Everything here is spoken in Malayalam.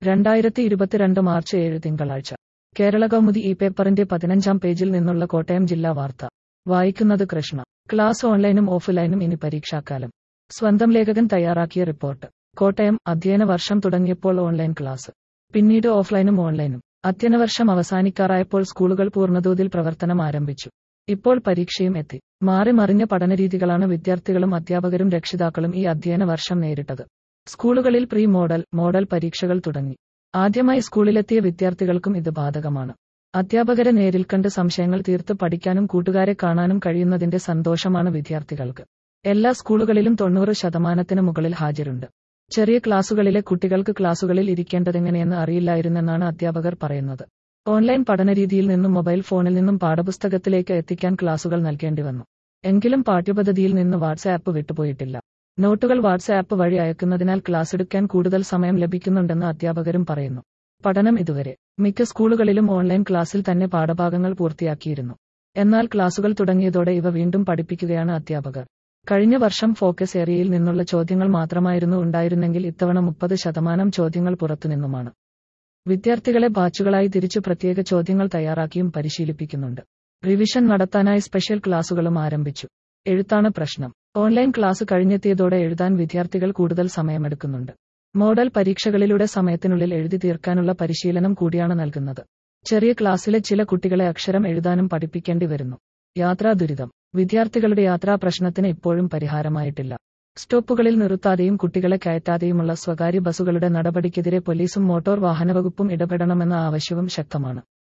രണ്ടായിരത്തി ഇരുപത്തിരണ്ട് മാർച്ച് ഏഴ് തിങ്കളാഴ്ച കേരള കൗമുദി ഈ പേപ്പറിന്റെ പതിനഞ്ചാം പേജിൽ നിന്നുള്ള കോട്ടയം ജില്ലാ വാർത്ത വായിക്കുന്നത് കൃഷ്ണ ക്ലാസ് ഓൺലൈനും ഓഫ്ലൈനും ഇനി പരീക്ഷാക്കാലം സ്വന്തം ലേഖകൻ തയ്യാറാക്കിയ റിപ്പോർട്ട് കോട്ടയം അധ്യയന വർഷം തുടങ്ങിയപ്പോൾ ഓൺലൈൻ ക്ലാസ് പിന്നീട് ഓഫ്ലൈനും ഓൺലൈനും അധ്യയന വർഷം അവസാനിക്കാറായപ്പോൾ സ്കൂളുകൾ പൂർണ്ണതോതിൽ പ്രവർത്തനം ആരംഭിച്ചു ഇപ്പോൾ പരീക്ഷയും എത്തി മാറി മറിഞ്ഞ പഠനരീതികളാണ് വിദ്യാർത്ഥികളും അധ്യാപകരും രക്ഷിതാക്കളും ഈ അധ്യയന വർഷം നേരിട്ടത് സ്കൂളുകളിൽ പ്രീ മോഡൽ മോഡൽ പരീക്ഷകൾ തുടങ്ങി ആദ്യമായി സ്കൂളിലെത്തിയ വിദ്യാർത്ഥികൾക്കും ഇത് ബാധകമാണ് അധ്യാപകരെ നേരിൽ കണ്ട് സംശയങ്ങൾ തീർത്ത് പഠിക്കാനും കൂട്ടുകാരെ കാണാനും കഴിയുന്നതിന്റെ സന്തോഷമാണ് വിദ്യാർത്ഥികൾക്ക് എല്ലാ സ്കൂളുകളിലും തൊണ്ണൂറ് ശതമാനത്തിന് മുകളിൽ ഹാജരുണ്ട് ചെറിയ ക്ലാസുകളിലെ കുട്ടികൾക്ക് ക്ലാസുകളിൽ ഇരിക്കേണ്ടതെങ്ങനെയെന്ന് അറിയില്ലായിരുന്നെന്നാണ് അധ്യാപകർ പറയുന്നത് ഓൺലൈൻ പഠനരീതിയിൽ നിന്നും മൊബൈൽ ഫോണിൽ നിന്നും പാഠപുസ്തകത്തിലേക്ക് എത്തിക്കാൻ ക്ലാസുകൾ നൽകേണ്ടി വന്നു എങ്കിലും പാഠ്യപദ്ധതിയിൽ നിന്ന് വാട്സാപ്പ് വിട്ടുപോയിട്ടില്ല നോട്ടുകൾ വാട്സാപ്പ് വഴി അയക്കുന്നതിനാൽ ക്ലാസ് എടുക്കാൻ കൂടുതൽ സമയം ലഭിക്കുന്നുണ്ടെന്ന് അധ്യാപകരും പറയുന്നു പഠനം ഇതുവരെ മിക്ക സ്കൂളുകളിലും ഓൺലൈൻ ക്ലാസ്സിൽ തന്നെ പാഠഭാഗങ്ങൾ പൂർത്തിയാക്കിയിരുന്നു എന്നാൽ ക്ലാസുകൾ തുടങ്ങിയതോടെ ഇവ വീണ്ടും പഠിപ്പിക്കുകയാണ് അധ്യാപകർ കഴിഞ്ഞ വർഷം ഫോക്കസ് ഏരിയയിൽ നിന്നുള്ള ചോദ്യങ്ങൾ മാത്രമായിരുന്നു ഉണ്ടായിരുന്നെങ്കിൽ ഇത്തവണ മുപ്പത് ശതമാനം ചോദ്യങ്ങൾ പുറത്തുനിന്നുമാണ് വിദ്യാർത്ഥികളെ ബാച്ചുകളായി തിരിച്ചു പ്രത്യേക ചോദ്യങ്ങൾ തയ്യാറാക്കിയും പരിശീലിപ്പിക്കുന്നുണ്ട് റിവിഷൻ നടത്താനായി സ്പെഷ്യൽ ക്ലാസുകളും ആരംഭിച്ചു എഴുത്താണ് പ്രശ്നം ഓൺലൈൻ ക്ലാസ് കഴിഞ്ഞെത്തിയതോടെ എഴുതാൻ വിദ്യാർത്ഥികൾ കൂടുതൽ സമയമെടുക്കുന്നുണ്ട് മോഡൽ പരീക്ഷകളിലൂടെ സമയത്തിനുള്ളിൽ എഴുതി തീർക്കാനുള്ള പരിശീലനം കൂടിയാണ് നൽകുന്നത് ചെറിയ ക്ലാസ്സിലെ ചില കുട്ടികളെ അക്ഷരം എഴുതാനും പഠിപ്പിക്കേണ്ടി വരുന്നു യാത്രാ ദുരിതം വിദ്യാർത്ഥികളുടെ യാത്രാ പ്രശ്നത്തിന് ഇപ്പോഴും പരിഹാരമായിട്ടില്ല സ്റ്റോപ്പുകളിൽ നിർത്താതെയും കുട്ടികളെ കയറ്റാതെയുമുള്ള സ്വകാര്യ ബസ്സുകളുടെ നടപടിക്കെതിരെ പോലീസും മോട്ടോർ വാഹനവകുപ്പും ഇടപെടണമെന്ന ആവശ്യവും ശക്തമാണ്